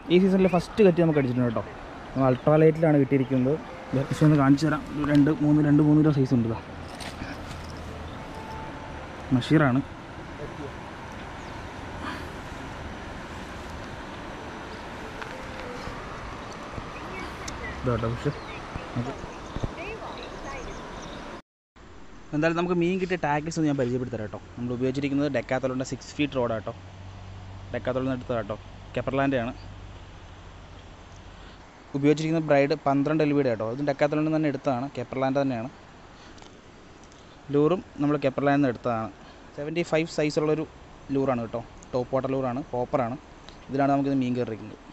ഈ സീസണിൽ ഫസ്റ്റ് കറ്റി നമുക്ക് അടിച്ചിട്ടുണ്ട് കേട്ടോ നമ്മൾ അൾട്രാ ലൈറ്റിലാണ് കിട്ടിയിരിക്കുന്നത് ജസ്റ്റ് ഒന്ന് കാണിച്ചു തരാം ഒരു രണ്ട് മൂന്ന് രണ്ട് മൂന്ന് കിലോ സൈസ് ഉണ്ട് ഇതാ മഷീറാണ് ഇതാട്ടോ പക്ഷേ എന്തായാലും നമുക്ക് മീൻ കിട്ടിയ ടാക്കിൾസ് ഒന്ന് ഞാൻ പരിചയപ്പെടുത്തരാം കേട്ടോ നമ്മൾ ഉപയോഗിച്ചിരിക്കുന്നത് ഡെക്കാത്തലോൻ്റെ സിക്സ് ഫീറ്റ് റോഡാണ് കേട്ടോ ഡെക്കാത്തലോന്ന് എടുത്തതാണ് കേട്ടോ കെപ്പർലാൻ്റെ ആണ് ഉപയോഗിച്ചിരിക്കുന്ന ബ്രൈഡ് പന്ത്രണ്ട് എൽ ബിയുടെ കേട്ടോ ഇത് ഡെക്കാത്തലോണ്ട് തന്നെ എടുത്തതാണ് കെപ്പർലാൻഡ് തന്നെയാണ് ലൂറും നമ്മൾ കെപ്പർലാൻഡിൽ നിന്ന് എടുത്തതാണ് സെവൻറ്റി ഫൈവ് സൈസുള്ളൊരു ലൂറാണ് കേട്ടോ ടോപ്പ് വാട്ടർ ലൂറാണ് പോപ്പറാണ് ഇതിലാണ് നമുക്കിത് മീൻ കയറിയിരിക്കുന്നത്